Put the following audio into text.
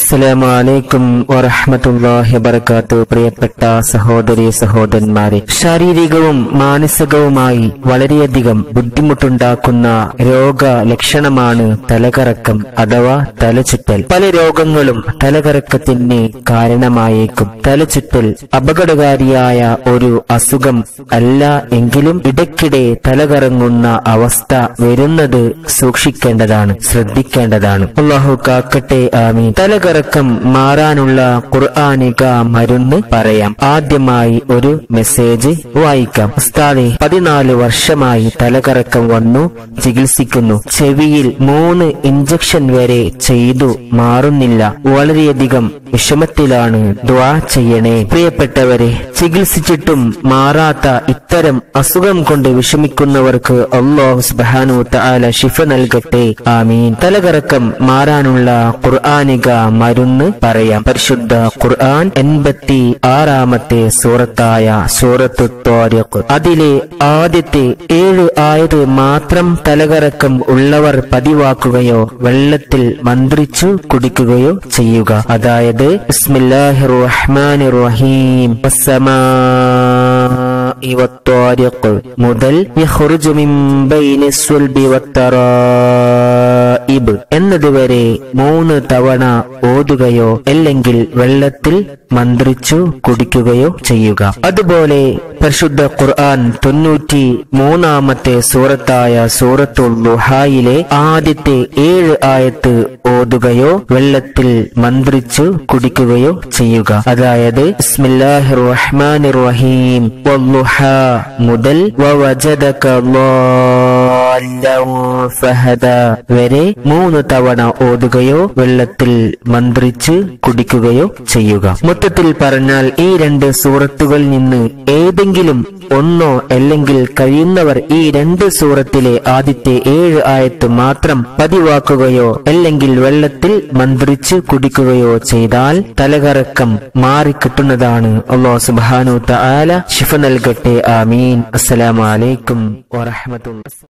അസ്സലാമു അലൈക്കും വറഹ്മത്തുള്ളാഹി വബറകാത്തു പ്രിയപ്പെട്ട സഹോദരി സഹോദരന്മാരെ ശാരീരികവും മാനസികവുമായി വളരെയധികം ബുദ്ധിമുട്ടുണ്ടാക്കുന്ന രോഗ ലക്ഷണമാണ് തലകറക്കം അഥവാ തലചുറ്റൽ പല രോഗങ്ങളും തലകറക്കത്തിന് കാരണമായേക്കും തലചുറ്റൽ അപകടകാരിയായ ഒരു അസുഖം അല്ല എങ്കിലും ഇടയ്ക്കിടെ തലകറങ്ങുന്ന അവസ്ഥ വരുന്നത് സൂക്ഷിക്കേണ്ടതാണ് ശ്രദ്ധിക്കേണ്ടതാണ് അള്ളാഹു കാക്കട്ടെ ആമീൻ തലകറക്കം മാറാനുള്ള ഖുർആാനിക മരുന്ന് പറയാം ആദ്യമായി ഒരു മെസ്സേജ് വായിക്കാം ഉസ്താദെ പതിനാല് വർഷമായി തലകറക്കം വന്നു ചികിത്സിക്കുന്നു ചെവിയിൽ മൂന്ന് ഇഞ്ചക്ഷൻ വരെ ചെയ്തു മാറുന്നില്ല വളരെയധികം വിഷമത്തിലാണ് ദ്വാ ചെയ്യണേ പ്രിയപ്പെട്ടവരെ ചികിത്സിച്ചിട്ടും മാറാത്ത ഇത്തരം അസുഖം കൊണ്ട് വിഷമിക്കുന്നവർക്ക് അള്ളാഹു സുബ്ഹാനഹു തആല ശിഫ നൽകട്ടെ ആമീൻ തലകറക്കം മാറാനുള്ള ഖുർആാനിക മരുന്ന് പറയാം പരിശുദ്ധ ഖുർആൻ എൺപത്തി ആറാമത്തെ സൂറത്തായ സൂറത്തു ത്വാരിഖ് അതിലെ ആദ്യത്തെ ഏഴ് ആയത് മാത്രം തലകറക്കം ഉള്ളവർ പതിവാക്കുകയോ വെള്ളത്തിൽ മന്ത്രിച്ചു കുടിക്കുകയോ ചെയ്യുക അതായത് ബിസ്മില്ലാഹിർ റഹ്മാനിർ റഹീം വസ്സമാഇ വത്വാരിഖ് മുതൽ യഖ്റുജു മിൻ ബൈനി സ്വൽബി വത്തറായിബ് എന്നതുവരെ മൂന്ന് തവണ ഓതുകയോ അല്ലെങ്കിൽ വെള്ളത്തിൽ മന്ത്രിച്ചു കുടിക്കുകയോ ചെയ്യുക അതുപോലെ പരിശുദ്ധ ഖുർആൻ തൊണ്ണൂറ്റി മൂന്നാമത്തെ സൂറത്തായ സൂറത്തുൽ ലുഹായിലെ ആദ്യത്തെ ഏഴ് ആയത്ത് ഓതുകയോ വെള്ളത്തിൽ മന്ത്രിച്ചു കുടിക്കുകയോ ചെയ്യുക അതായത് ബിസ്മില്ലാഹിർ റഹ്മാനിർ റഹീം വല്ലുഹാ മുതൽ വവജദക ളാല്ലൻ ഫഹദ വരെ മൂന്ന് തവണ ഓതുകയോ വെള്ളത്തിൽ മന്ത്രിച്ച് കുടിക്കുകയോ ചെയ്യുക മൊത്തത്തിൽ പറഞ്ഞാൽ ഈ രണ്ട് സൂറത്തുകളിൽ നിന്ന് ഏതെങ്കിലും ഒന്നോ അല്ലെങ്കിൽ കഴിയുന്നവർ ഈ രണ്ട് സൂറത്തിലെ ആദ്യത്തെ ഏഴ് ആയത്ത് മാത്രം പതിവാക്കുകയോ അല്ലെങ്കിൽ വെള്ളത്തിൽ മന്ത്രിച്ച് കുടിക്കുകയോ ചെയ്താൽ തലകറക്കം മാറിക്കിട്ടുന്നതാണ് അള്ളാഹു സുബ്ഹാനഹു തആല ശിഫ നൽകട്ടെ ആമീൻ അസ്സലാമു അലൈക്കും വറഹ്മത്തുള്ളാഹി